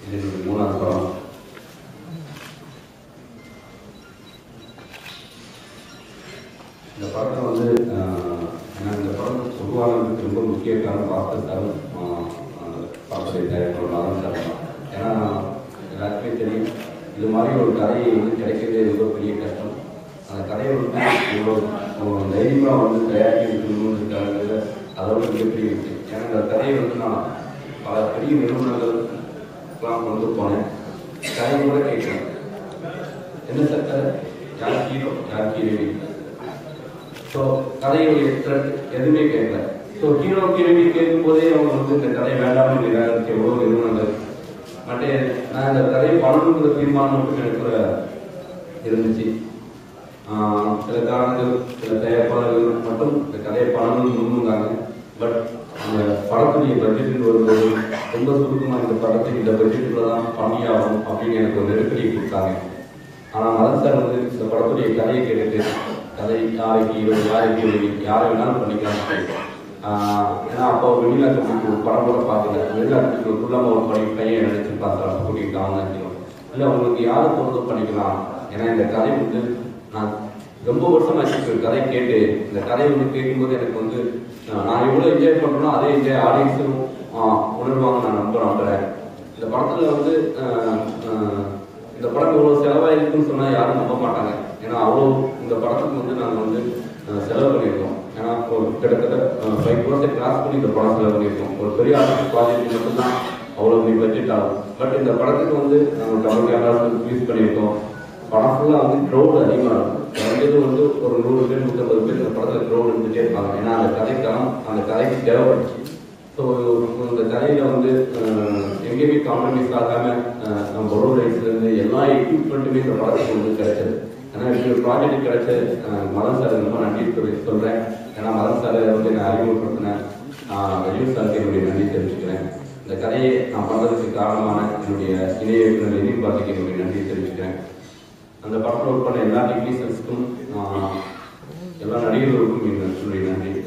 இது என்னுடைய மூணாவது படம் இந்த படத்தை வந்து ஆஹ், ஏன்னா இந்த படம் உருவானதுக்கு ரொம்ப முக்கிய காரணம் பாஸ்கர் சாரும் ஆஹ், ஆஹ், படத்தை தயாரிப்பாளர் நாதன் சார் தான் ஏன்னா எல்லாருக்குமே தெரியும் இது மாதிரி ஒரு கதை வந்து கிடைக்கிறதே ரொம்ப பெரிய கஷ்டம் அந்த கதையை வந்து இவ்வளோ தைரியமாக வந்து தயாரிக்கணுங்கிறதுக்காக அதோட மிகப்பெரிய விஷயம் ஏன்னா இந்த கதையை வந்து நான் பல பெரிய நிறுவனங்களுக்கெல்லாம் கொண்டு போனேன் கதை கூட கேட்குறேன் என்ன சார் கதை யார் ஹீரோ யார் ஹீரோயின் ஸோ கதையுடைய த்ரெட் எதுவுமே கேட்கல ஸோ ஹீரோ ஹீரோயின் கேட்கும் போதே அவங்க வந்து இந்த கதையை வேண்டாம்னு நிராகரிக்க எவ்வளோ நிறுவனங்கள் மற்ற நான் இந்த கதையை பண்ணணுங்கிற தீர்மானம் மட்டும் எனக்கு இருந்துச்சு ஆஹ் சில காரணங்கள் சில தயாரிப்பாளர்கள் மட்டும் இந்த கதையை பண்ணணும்னு முன்னுங்காங்க பட் அந்த படத்துடைய பட்ஜெட் வரும்போது ரொம்ப சுருக்கமாக இந்த படத்துக்கு இந்த பட்ஜெட்டுக்குள்ள தான் பண்ணியாகும் அப்படின்னு எனக்கு ஒரு நெருக்கடி கொடுத்தாங்க ஆனால் மதன் சார் வந்து இந்த படத்துடைய கதையை கேட்டுட்டு கதை யாருக்கு ஹீரோ யாருக்கு ஹீரோயின் யாரை வேணாலும் பண்ணிக்கலாம் ஆஹ் ஏன்னா அப்போ வெளிநாட்டுக்கு ஒரு படம் கூட பார்க்கல வெளிநாட்டுக்கு ஒரு குள்ளமாக ஒரு படி பையன் நினைச்சு பார்த்தா கூட்டிகிட்டு அவங்க இல்லை உங்களுக்கு யாரை பொறுத்து பண்ணிக்கலாம் ஏன்னா இந்த கதை வந்து நான் ரொம்ப வருஷமாச்சு ஒரு கதை கேட்டு இந்த கதையை வந்து கேட்கும்போது எனக்கு வந்து ஆஹ் நான் எவ்வளோ என்ஜாய் பண்ணுறேனோ அதே என்ஜாய் ஆடியன்ஸும் உணர்வாங்க நான் நம்ப நம்புறேன் இந்த படத்தில் வந்து ஆஹ் ஆஹ் இந்த படம் இவ்வளோ செலவாயிருக்குன்னு சொன்னால் யாரும் நம்ப மாட்டாங்க ஏன்னா அவ்வளோ இந்த படத்துக்கு வந்து நாங்கள் வந்து ஆஹ் செலவு பண்ணியிருக்கோம் ஏன்னா ஒரு கிட்டத்தட்ட ஃபைவ் பர்சன்ட் கிராஸ் பண்ணி இந்த படம் செலவு பண்ணியிருக்கோம் ஒரு பெரிய ஆர்டிஸ்ட் ப்ராஜெக்ட் மட்டும்தான் அவ்வளோ பெரிய பட்ஜெட் ஆகும் பட் இந்த படத்துக்கு வந்து நாங்கள் டபுள் கேமரா யூஸ் பண்ணியிருக்கோம் படம் ஃபுல்லாக வந்து க்ரௌடு அதிகமாக இருக்கும் குறைஞ்சது வந்து ஒரு நூறு பேர் நூற்றம்பது பேர் இந்த படத்தில் க்ரௌடு இருந்துகிட்டே இருப்பாங்க ஏன்னா அந்த கதைக்கான அந்த கதைக்கு தேவைப்பட்டுச்சு ஸோ இந்த கதையில் வந்து அஹ், எங்கேயுமே காம்ப்ரமைஸ் ஆகாமல் நம்ம பொருள் ரைட்ஸ்லேருந்து எல்லா எக்யூப்மெண்ட்டுமே இந்த படத்துக்கு வந்து கிடைச்சது ஏன்னா இப்படி ஒரு ப்ராஜெக்ட் கிடைச்ச அஹ், மதன் சார் ரொம்ப நன்றி சொல்லி சொல்கிறேன் ஏன்னா மதன் சாரை வந்து நான் அறிமுகப்படுத்தினேன் ரஜினி சாருக்கு என்னுடைய நன்றி தெரிவிச்சுக்கிறேன் இந்த கதையை நான் பண்ணுறதுக்கு காரணமான என்னுடைய இணைய இயக்குனர் எதிர் பார்த்துக்கு என்னுடைய நன்றி தெரிவிச்சுக்கிறேன் அந்த படத்தில் ஒர்க் பண்ண எல்லா டெக்னீஷியன்ஸ்க்கும் எல்லா நடிகர்களுக்கும் என்னுடைய நன்றி